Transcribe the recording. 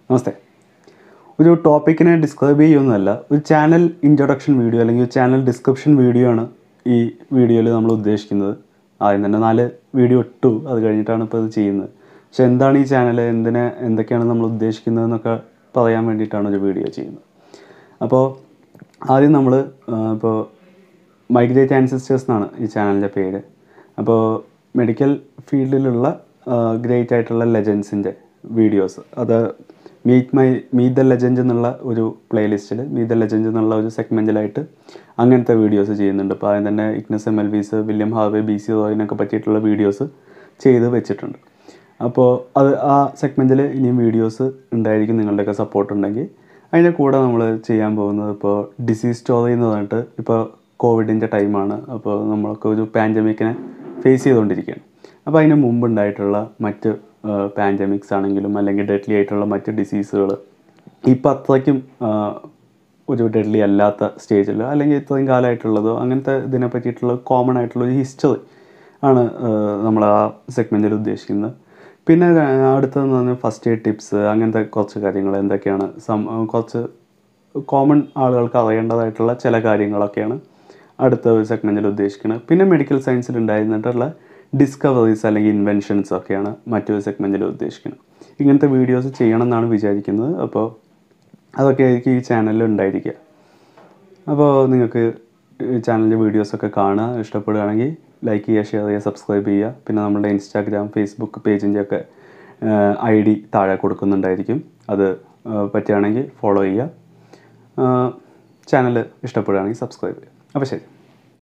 നമസ്തേ ഒരു ടോപ്പിക്കിനെ ഡിസ്ക്രൈബ് ചെയ്യുന്നതല്ല ഒരു ചാനൽ ഇൻട്രൊഡക്ഷൻ വീഡിയോ അല്ലെങ്കിൽ ഒരു ചാനൽ ഡിസ്ക്രിപ്ഷൻ വീഡിയോ ആണ് ഈ വീഡിയോയിൽ നമ്മൾ ഉദ്ദേശിക്കുന്നത് ആദ്യം തന്നെ നാല് വീഡിയോ ഇട്ടു അത് കഴിഞ്ഞിട്ടാണ് ഇപ്പോൾ ഇത് ചെയ്യുന്നത് പക്ഷെ എന്താണ് ഈ ചാനൽ എന്തിനെ എന്തൊക്കെയാണ് നമ്മൾ ഉദ്ദേശിക്കുന്നത് എന്നൊക്കെ പറയാൻ വേണ്ടിയിട്ടാണ് ഒരു വീഡിയോ ചെയ്യുന്നത് അപ്പോൾ ആദ്യം നമ്മൾ ഇപ്പോൾ മൈഗ്രേറ്റ് ആൻസിസ്റ്റേഴ്സ് എന്നാണ് ഈ ചാനലിൻ്റെ പേര് അപ്പോൾ മെഡിക്കൽ ഫീൽഡിലുള്ള ഗ്രേറ്റ് ആയിട്ടുള്ള ലെജൻസിൻ്റെ വീഡിയോസ് അത് meet my meet the legend എന്നുള്ള ഒരു പ്ലേലിസ്റ്റിൽ മീറ്റ് ദ ലെജൻഡ് എന്നുള്ള ഒരു സെഗ്മെൻറ്റിലായിട്ട് അങ്ങനത്തെ വീഡിയോസ് ചെയ്യുന്നുണ്ട് അപ്പോൾ ആദ്യം തന്നെ Ignaz Semmelweis William Harvey B C റോയിനൊക്കെ പറ്റിയിട്ടുള്ള വീഡിയോസ് ചെയ്ത് വെച്ചിട്ടുണ്ട് അപ്പോൾ അത് ആ സെഗ്മെൻറ്റിൽ ഇനിയും വീഡിയോസ് ഉണ്ടായിരിക്കും നിങ്ങളുടെയൊക്കെ സപ്പോർട്ട് ഉണ്ടെങ്കിൽ അതിൻ്റെ കൂടെ നമ്മൾ ചെയ്യാൻ പോകുന്നത് ഇപ്പോൾ ഡിസീസ് സ്റ്റോറി എന്ന് പറഞ്ഞിട്ട് ഇപ്പോൾ കോവിഡിൻ്റെ ടൈമാണ് അപ്പോൾ നമ്മളൊക്കെ ഒരു പാൻഡമിക്കിനെ ഫേസ് ചെയ്തുകൊണ്ടിരിക്കുകയാണ് അപ്പോൾ അതിന് മുമ്പ് ഉണ്ടായിട്ടുള്ള മറ്റ് പാൻഡമിക്സ് ആണെങ്കിലും അല്ലെങ്കിൽ ഡെഡ്ലി ആയിട്ടുള്ള മറ്റ് ഡിസീസുകൾ ഇപ്പോൾ അത്രയ്ക്കും ആ, ഒരു ഡെഡ്ലി അല്ലാത്ത സ്റ്റേജിൽ അല്ലെങ്കിൽ ഇത്രയും കാലമായിട്ടുള്ളതോ അങ്ങനത്തെ ഇതിനെ പറ്റിയിട്ടുള്ള കോമൺ ആയിട്ടുള്ള ഒരു ഹിസ്റ്ററി ആണ് നമ്മൾ ആ സെഗ്മെൻറ്റിൽ ഉദ്ദേശിക്കുന്നത് പിന്നെ ര- അടുത്തതെന്ന് പറഞ്ഞാൽ ഫസ്റ്റ് എയ്ഡ് ടിപ്സ് അങ്ങനത്തെ കുറച്ച് കാര്യങ്ങൾ എന്തൊക്കെയാണ് സം കുറച്ച് കോമൺ ആളുകൾക്ക് അറിയേണ്ടതായിട്ടുള്ള ചില കാര്യങ്ങളൊക്കെയാണ് അടുത്ത ഒരു സെഗ്മെൻറ്റിൽ ഉദ്ദേശിക്കുന്നത് പിന്നെ മെഡിക്കൽ സയൻസിൽ ഉണ്ടായിരുന്നിട്ടുള്ള ഡിസ്കവറീസ് അല്ലെങ്കിൽ ഇൻവെൻഷൻസ് ഒക്കെയാണ് മറ്റൊരു സെഗ്മെൻറ്റിൽ ഉദ്ദേശിക്കുന്നത് ഇങ്ങനത്തെ വീഡിയോസ് ചെയ്യണം എന്നാണ് വിചാരിക്കുന്നത് അപ്പോൾ അതൊക്കെ ആയിരിക്കും ഈ ചാനലിൽ ഉണ്ടായിരിക്കുക അപ്പോൾ നിങ്ങൾക്ക് ഈ ചാനലിൻ്റെ വീഡിയോസൊക്കെ കാണുക ഇഷ്ടപ്പെടുകയാണെങ്കിൽ ലൈക്ക് ചെയ്യുക ഷെയർ ചെയ്യുക സബ്സ്ക്രൈബ് ചെയ്യുക പിന്നെ നമ്മുടെ ഇൻസ്റ്റാഗ്രാം ഫേസ്ബുക്ക് പേജിൻ്റെ ഒക്കെ ഐ ഡി താഴെ കൊടുക്കുന്നുണ്ടായിരിക്കും അത് ആ, പറ്റുകയാണെങ്കിൽ ഫോളോ ചെയ്യുക ചാനൽ ഇഷ്ടപ്പെടുകയാണെങ്കിൽ സബ്സ്ക്രൈബ് ചെയ്യുക അപ്പോൾ ശരി